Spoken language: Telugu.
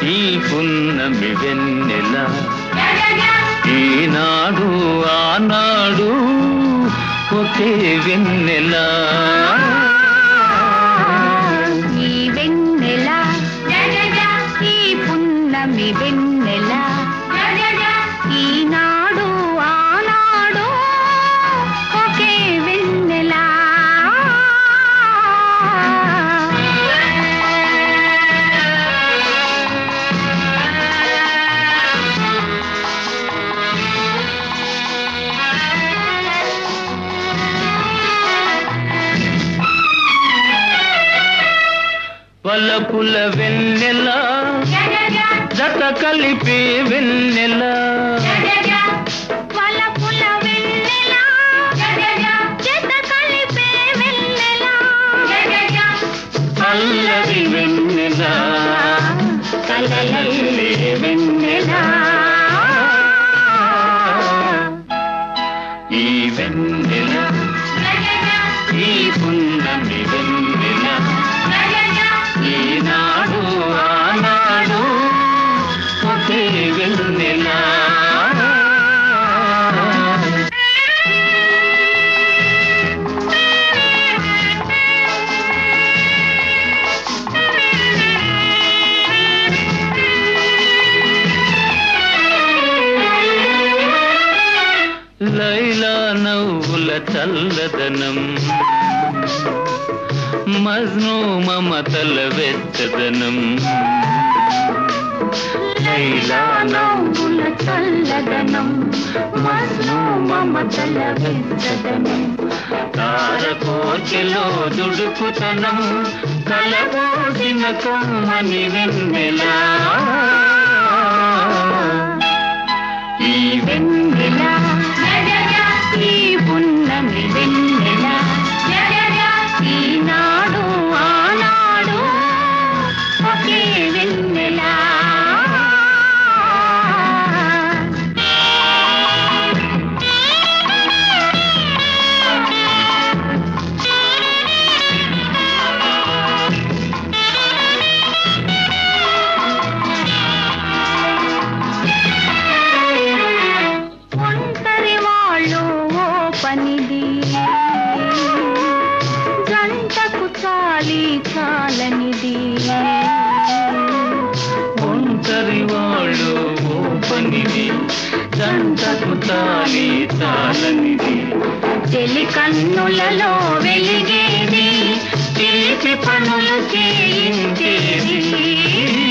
ఈ పున్నమి వెన్నెల ఈనాడు ఆనాడు ఒకే వెన్నెల ఈ వెన్నెల ఈ పున్నమి వెన్నెల ఈనాడు ఆనాడు ఒకే వెన్నెల పలపుల వెన్నెల జత కలిపే వెన్నెల వలపుల వెన్నెల జత కలిపే వెన్నెల అల్లరి వెన్నెల కలలల్లే వెన్నెల ఈ వెన్నెల ఈ పున్నమి వెన్నెల ఈనాడు ఆనాడు ఒకే వెన్నెల లైలా నవ్వుల చల్లదనం మజ్ను మమతల వెచ్చదనం లైలా నవ్వుల చల్లదనం మస్ను మమతల వెచ్చదనం తారకోచెలో దుడుకుతనం కలబోసిన కమ్మని వెన్నెలా ఈ వెన్నెల ఈ పున్నమి వెన్నెల ఈనాడు ఆనాడు ఒకే వెన్నెల ఒంటరి వాళ్ళు ఓ పనిది జంటకు చాలి చాలనిది ఒంటరి వాళ్ళు ఓ పనిది జంటకు తాలి తాళనిది చెలి కన్నులలో వెలిగేది తీపి పనులు చేయించేది